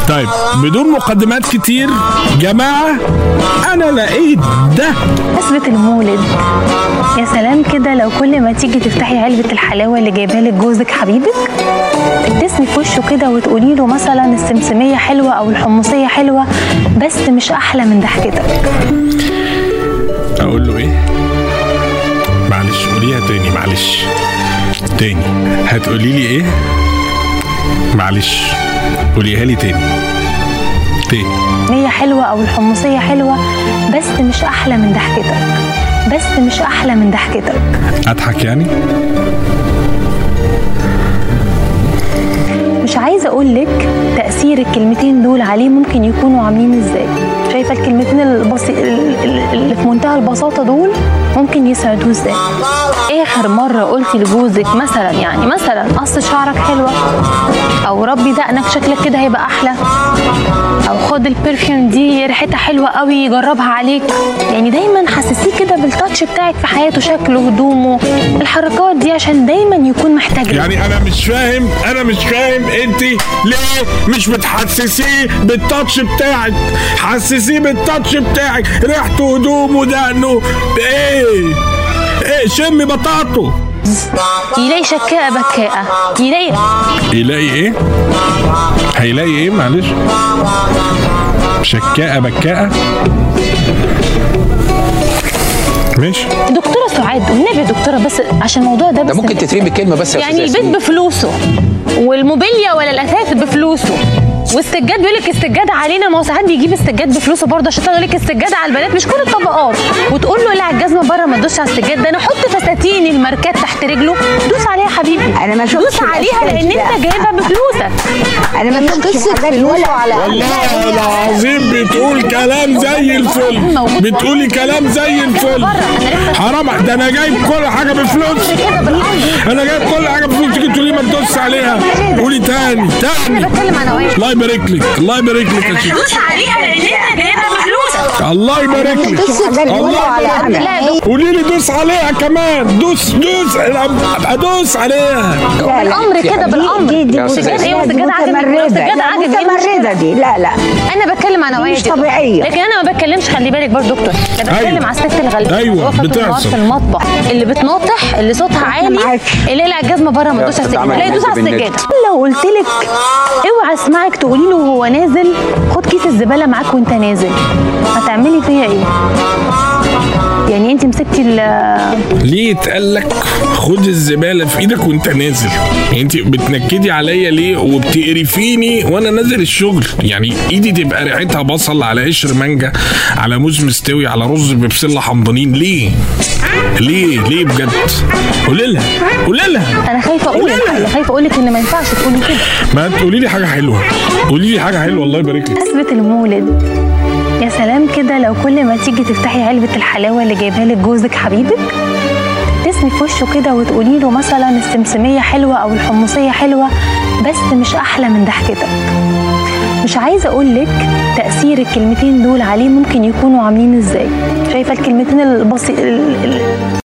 طيب بدون مقدمات كتير جماعة أنا لقيت ده بمناسبة المولد يا سلام كده لو كل ما تيجي تفتحي علبة الحلاوة اللي جايبها لك جوزك حبيبك تبتسمي في وشه كده وتقولي له مثلا السمسمية حلوة أو الحمصية حلوة بس مش أحلى من ضحكتك أقول له إيه؟ معلش قوليها تاني معلش تاني هتقولي لي إيه؟ معلش قوليها لي تاني تاني هي حلوة أو الحمصية حلوة بس مش أحلى من ضحكتك بس مش أحلى من ضحكتك أضحك يعني؟ مش عايزة أقول لك تأثير الكلمتين دول عليه ممكن يكونوا عاملين إزاي شايفة الكلمتين البسي... اللي في منتهى البساطة دول ممكن يسعدوه إزاي آخر مرة قلتي لجوزك مثلا يعني مثلا قص شعرك حلوة أو ربي دقنك شكلك كده هيبقى أحلى أو خد البرفيوم دي ريحتها حلوة قوي جربها عليك يعني دايما حسسيه كده بالتاتش بتاعك في حياته شكله هدومه الحركات دي عشان دايما يكون محتاج يعني انا مش فاهم انا مش فاهم انت ليه مش بتحسسيه بالتاتش بتاعك حسسيه بالتاتش بتاعك ريحته هدومه دقنه ايه ايه شم بطاطه يلاقي شكاءة بكاءة يلاقي يلاقي ايه هيلاقي ايه معلش شكاءة بكاءة ماشي دكتورة سعاد والنبي يا دكتورة بس عشان الموضوع ده ده بس ممكن تترمي كلمه بس يا يعني أستاذ البيت ياسمين. بفلوسه والموبيليا ولا الاثاث بفلوسه والسجاد بيقول لك السجاد علينا ما هو ساعات بيجيب السجاد بفلوسه برضه عشان يقول لك السجاد على البنات مش كل الطبقات وتقول له لا الجزمه بره ما تدوسش على السجاد ده انا احط فساتين الماركات تحت رجله دوس عليها يا حبيبي أنا ما شفتش دوس عليها الأشكال لان دي. انت جايبها بفلوسك انا ما شفتش حاجات ولا على والله العظيم بتقول كلام زي الفل بتقولي كلام زي الفل حرام ده انا جايب كل حاجه بفلوس انا جايب كل حاجه بفلوس تيجي تقولي ما تدوس عليها قولي تاني تاني بتكلم عن اوقات الله يبارك لك الله يبارك لك يا شيخ دوس عليها لان انت جايبها بفلوسك الله يبارك لك حاجات ولا الله على يبارك أمل. لا يا دكتور قولي لي دوس عليها كمان دوس دوس ادوس عليها بالامر كده بالامر دي دي يا أستاذ متمردة ايوه السجاد عجبك متمردة السجاد لا، عجبك إيه المشكلة؟ متمردة دي لا لا انا بتكلم عن نوعيه مش دي. طبيعية. لكن انا ما بتكلمش خلي بالك برضه دكتور انا بتكلم أيوة. على الست الغلبانه أيوة، اللي واقفة طول النهار بتحصل. في المطبخ اللي بتناطح اللي صوتها عالي معاك. اللي يقلع الجزمه بره ما يا تدوس على أستاذ السجاده عمل لا يدوس على النادي السجاده لو قلت لك اوعى اسمعك تقولي له وهو نازل خد كيس الزباله معاك وانت نازل هتعملي فيا ايه؟ يعني انت مسكتي ال- ليه اتقال لك خد الزباله في ايدك وانت نازل يعني انت بتنكدي عليا ليه وبتقرفيني وانا نازل الشغل يعني ايدي تبقى ريحتها بصل على قشر مانجا على موز مستوي على رز ببسله حمضانين ليه ليه ليه بجد قولي لها قولي لها انا خايفه اقول الحقيقة، خايفه اقول لك ان ما ينفعش تقولي كده ما تقولي لي حاجه حلوه قولي لي حاجه حلوه الله يبارك لك بمناسبة المولد يا سلام كده لو كل ما تيجي تفتحي علبة الحلاوة اللي جايبها لك جوزك حبيبك تبتسمي في وشه كده وتقولي له مثلا السمسمية حلوة أو الحمصية حلوة بس مش أحلى من ضحكتك مش عايزة أقول لك تأثير الكلمتين دول عليه ممكن يكونوا عاملين إزاي شايفة الكلمتين البسي... ال- ال-